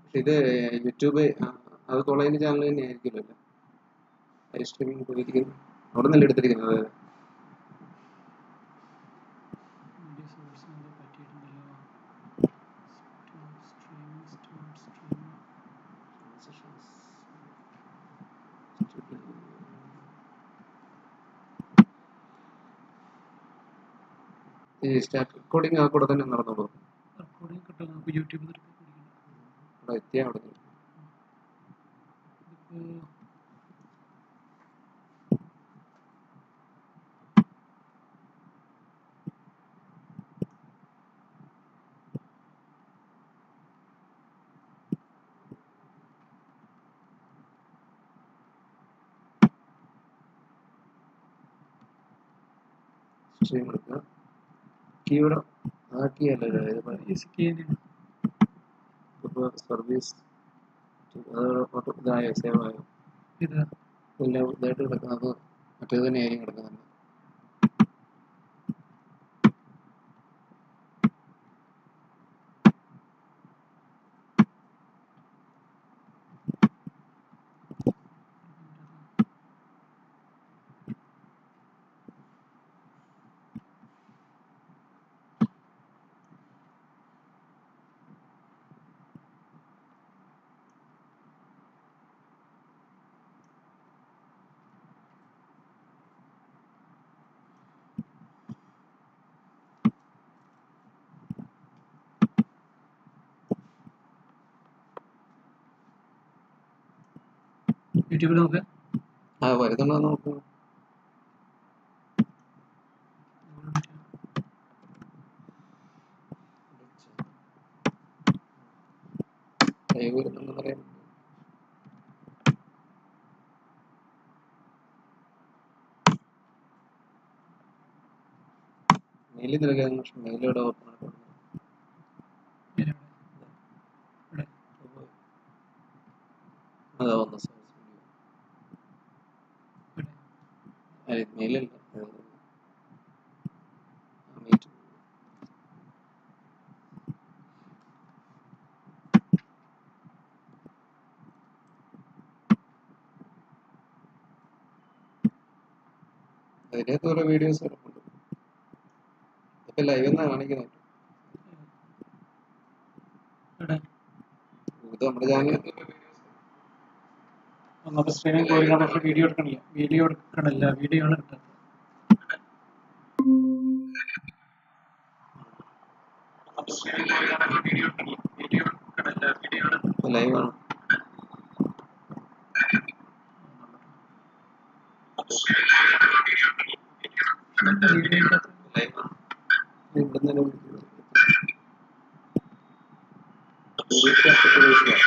ഇത് യൂട്യൂബ് ആ, അത് കോളേജിന്റെ ചാനൽ തന്നെ ആയിരിക്കുമല്ലോ ലൈവ് സ്ട്രീമിംഗ് പോയിരിക്കുന്നു അവിടെ നിന്നല്ലേ എടുത്തിരിക്കുന്നത് വീഡിയോ സോഴ്സ് എന്തോ പറ്റിയിട്ടുണ്ടല്ലോ സ്ട്രീമിംഗ് സ്റ്റാർട്ട് സ്ട്രീമിംഗ് ഈ സ്റ്റാർട്ട് റെക്കോർഡിംഗ് ആ കൂടെ തന്നെ നടന്നോളൂ റെക്കോർഡിംഗ് കിട്ടും നമുക്ക് യൂട്യൂബിൽ നിന്ന് റെക്കോർഡ് ചെയ്യണം അവിടെ എത്തിയാ അവിടെ നിന്ന്. ഇതിപ്പോൾ സ്ട്രീം എടുക്കുക കീവേഡ് ആക്കിയല്ലോ ഇത് ഈസി ചെയ്യുന്നതാണ് ഇപ്പോൾ സർവീസ് അത് ഓട്ടോ ഇതായോ സേവ് ആയോ ഇത് എല്ലാം ഇതായിട്ട് കിടക്കുന്നത് മറ്റേത് തന്നെയായിരിക്കും കിടക്കുന്നത് യൂട്യൂബിൽ നോക്കാം ആ വരുന്നുണ്ടോ നോക്കുക ലൈവ് വരുന്നുണ്ടെന്ന് പറയാൻ മെയിലിൽ നിൽക്കാൻ മെയിലോടെ ഓപ്പൺ ആക്കണം ഇവിടെ ഇവിടെ അതാ വന്ന സോഴ്സ് ഇവിടെ വീഡിയോ മെയിലല്ല മീറ്റ് അതിനകത്ത് ഓരോ വീഡിയോസ് കിടപ്പുണ്ട് ഇപ്പൊ ലൈവ് എന്നാ കാണിക്കുന്നത് ഇവിടെ ഇത് നമ്മുടെ ചാനലിൽ നമുക്ക് സ്ട്രീമിംഗ് പോയി നമുക്ക് വീഡിയോ എടുക്കണില്ല വീഡിയോ എടുക്കണില്ല വീഡിയോ ആണ് കിട്ടുന്നത് ലൈവ് ആണ് ലൈവ് ആണ് ഇവിടുന്ന് തന്നെ വിളിക്കുന്നത്. വീഡിയോയ്ക്ക് അപ്പുറത്ത് വിളിച്ചതാ.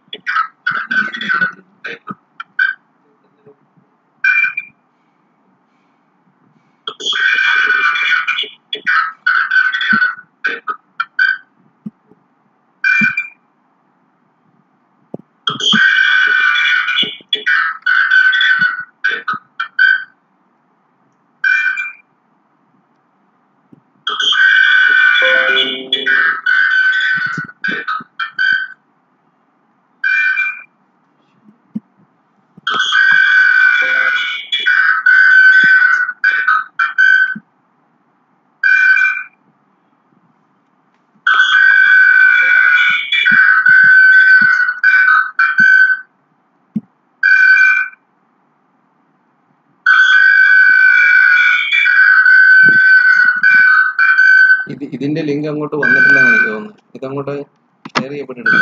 ഇത് ഇതിന്റെ ലിങ്ക് അങ്ങോട്ട് വന്നിട്ടില്ലെന്ന് എനിക്ക് തോന്നുന്നു ഇതങ്ങോട്ട് ഷെയർ ചെയ്യപ്പെട്ടിട്ടില്ല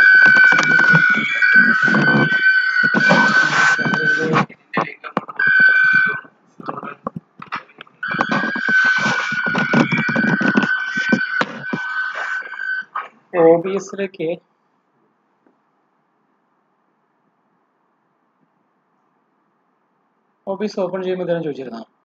ഒ ബി എസിലേക്ക് ഒ ബി എസ് ഓപ്പൺ ചെയ്യുമ്പോൾ ഇതെല്ലാം ചോദിച്ചിരുന്നോ